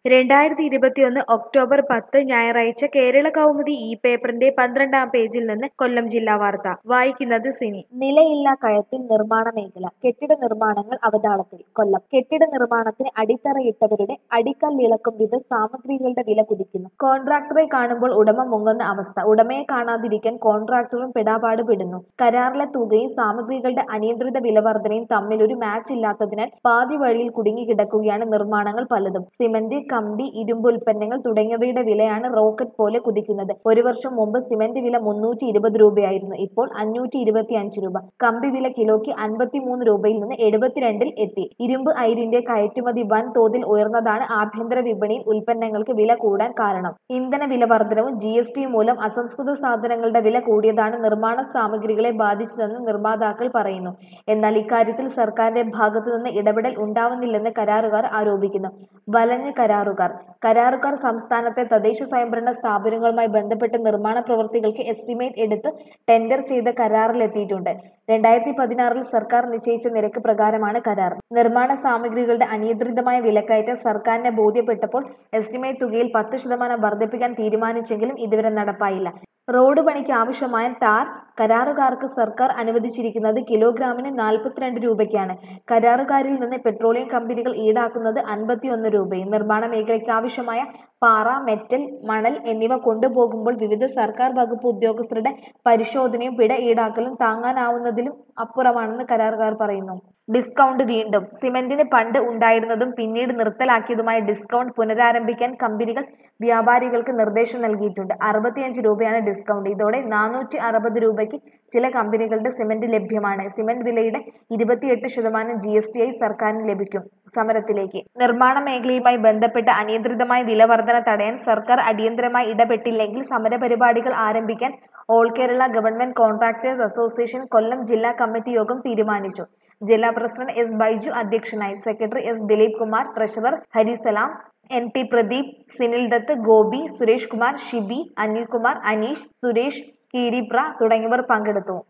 രണ്ടായിരത്തി ഇരുപത്തിയൊന്ന് ഒക്ടോബർ പത്ത് ഞായറാഴ്ച കേരള കൗമുദി ഈ പേപ്പറിന്റെ പന്ത്രണ്ടാം പേജിൽ നിന്ന് കൊല്ലം ജില്ലാ വാർത്ത വായിക്കുന്നത് സിനി നിലയില്ലാ കയത്തിൽ നിർമ്മാണ മേഖല കെട്ടിട നിർമ്മാണങ്ങൾ അവതാളത്തിൽ കൊല്ലം കെട്ടിട നിർമ്മാണത്തിന് അടിത്തറയിട്ടവരുടെ അടിക്കല്ലിളക്കും വിധ സാമഗ്രികളുടെ വില കുതിക്കുന്നു കോൺട്രാക്ടറെ കാണുമ്പോൾ ഉടമ മുങ്ങുന്ന അവസ്ഥ ഉടമയെ കാണാതിരിക്കാൻ കോൺട്രാക്ടറും പെടാപാട് പെടുന്നു കരാറിലെ തുകയും സാമഗ്രികളുടെ അനിയന്ത്രിത വിലവർധനയും തമ്മിൽ ഒരു മാച്ച് ഇല്ലാത്തതിനാൽ പാതി വഴിയിൽ കുടുങ്ങിക്കിടക്കുകയാണ് നിർമ്മാണങ്ങൾ പലതും സിമന്റ് കമ്പി ഇരുമ്പ് ഉൽപ്പന്നങ്ങൾ തുടങ്ങിയവയുടെ വിലയാണ് റോക്കറ്റ് പോലെ കുതിക്കുന്നത് ഒരു വർഷം മുമ്പ് സിമന്റ് വില മുന്നൂറ്റി ഇരുപത് രൂപയായിരുന്നു ഇപ്പോൾ അഞ്ഞൂറ്റി ഇരുപത്തി അഞ്ച് രൂപ കമ്പി വില കിലോയ്ക്ക് അൻപത്തിമൂന്ന് രൂപയിൽ നിന്ന് എഴുപത്തിരണ്ടിൽ എത്തി ഇരുമ്പ് അയിരിന്റെ കയറ്റുമതി വൻ തോതിൽ ഉയർന്നതാണ് ആഭ്യന്തര വിപണിയിൽ ഉൽപ്പന്നങ്ങൾക്ക് വില കൂടാൻ കാരണം ഇന്ധന വില വർധനവും ജി എസ് ടി മൂലം അസംസ്കൃത സാധനങ്ങളുടെ വില കൂടിയതാണ് നിർമ്മാണ സാമഗ്രികളെ ബാധിച്ചതെന്ന് നിർമ്മാതാക്കൾ പറയുന്നു എന്നാൽ ഇക്കാര്യത്തിൽ സർക്കാരിന്റെ ഭാഗത്തു നിന്ന് ഇടപെടൽ ഉണ്ടാവുന്നില്ലെന്ന് കരാറുകാർ ആരോപിക്കുന്നു വലഞ്ഞ് കരാറുകാർ കരാറുകാർ സംസ്ഥാനത്തെ തദ്ദേശ സ്വയംഭരണ സ്ഥാപനങ്ങളുമായി ബന്ധപ്പെട്ട് നിർമ്മാണ പ്രവൃത്തികൾക്ക് എസ്റ്റിമേറ്റ് എടുത്ത് ടെൻഡർ ചെയ്ത കരാറിലെത്തിയിട്ടുണ്ട് രണ്ടായിരത്തി പതിനാറിൽ സർക്കാർ നിശ്ചയിച്ച നിരക്ക് പ്രകാരമാണ് കരാർ നിർമ്മാണ സാമഗ്രികളുടെ അനിയന്ത്രിതമായ വിലക്കയറ്റം സർക്കാരിനെ ബോധ്യപ്പെട്ടപ്പോൾ എസ്റ്റിമേറ്റ് തുകയിൽ പത്ത് ശതമാനം വർദ്ധിപ്പിക്കാൻ തീരുമാനിച്ചെങ്കിലും ഇതുവരെ നടപ്പായില്ല റോഡ് പണിക്ക് ആവശ്യമായ ടാർ കരാറുകാർക്ക് സർക്കാർ അനുവദിച്ചിരിക്കുന്നത് കിലോഗ്രാമിന് നാൽപ്പത്തിരണ്ട് രൂപയ്ക്കാണ് കരാറുകാരിൽ നിന്ന് പെട്രോളിയം കമ്പനികൾ ഈടാക്കുന്നത് അൻപത്തിയൊന്ന് രൂപയും നിർമ്മാണ മേഖലയ്ക്ക് ആവശ്യമായ പാറ മെറ്റൽ മണൽ എന്നിവ കൊണ്ടുപോകുമ്പോൾ വിവിധ സർക്കാർ വകുപ്പ് ഉദ്യോഗസ്ഥരുടെ പരിശോധനയും പിഴ ഈടാക്കലും താങ്ങാനാവുന്നതിലും അപ്പുറമാണെന്ന് കരാറുകാർ പറയുന്നു ഡിസ്കൗണ്ട് വീണ്ടും സിമന്റിന് പണ്ട് ഉണ്ടായിരുന്നതും പിന്നീട് നിർത്തലാക്കിയതുമായ ഡിസ്കൗണ്ട് പുനരാരംഭിക്കാൻ കമ്പനികൾ വ്യാപാരികൾക്ക് നിർദ്ദേശം നൽകിയിട്ടുണ്ട് അറുപത്തിയഞ്ച് രൂപയാണ് ഡിസ്കൗണ്ട് ഇതോടെ നാനൂറ്റി അറുപത് രൂപയ്ക്ക് ചില കമ്പനികളുടെ സിമന്റ് ലഭ്യമാണ് സിമന്റ് വിലയുടെ ഇരുപത്തിയെട്ട് ശതമാനം ജി എസ് ടി ആയി സർക്കാരിന് ലഭിക്കും സമരത്തിലേക്ക് നിർമ്മാണ മേഖലയുമായി ബന്ധപ്പെട്ട് അനിയന്ത്രിതമായ വില വർധന തടയാൻ സർക്കാർ അടിയന്തരമായി ഇടപെട്ടില്ലെങ്കിൽ സമരപരിപാടികൾ ആരംഭിക്കാൻ all Kerala government contractors association Kollam ജില്ലാ കമ്മിറ്റി യോഗം തീരുമാനിച്ചു ജില്ലാ പ്രസിഡന്റ് എസ് ബൈജു അധ്യക്ഷനായി secretary S Dileep Kumar treasurer Harisalam N T Pradeep Sinil Dutt Gopi Suresh Kumar Shibi Anilkumar Aneesh Suresh Keeripra തുടങ്ങിയവർ പങ്കെടുത്തു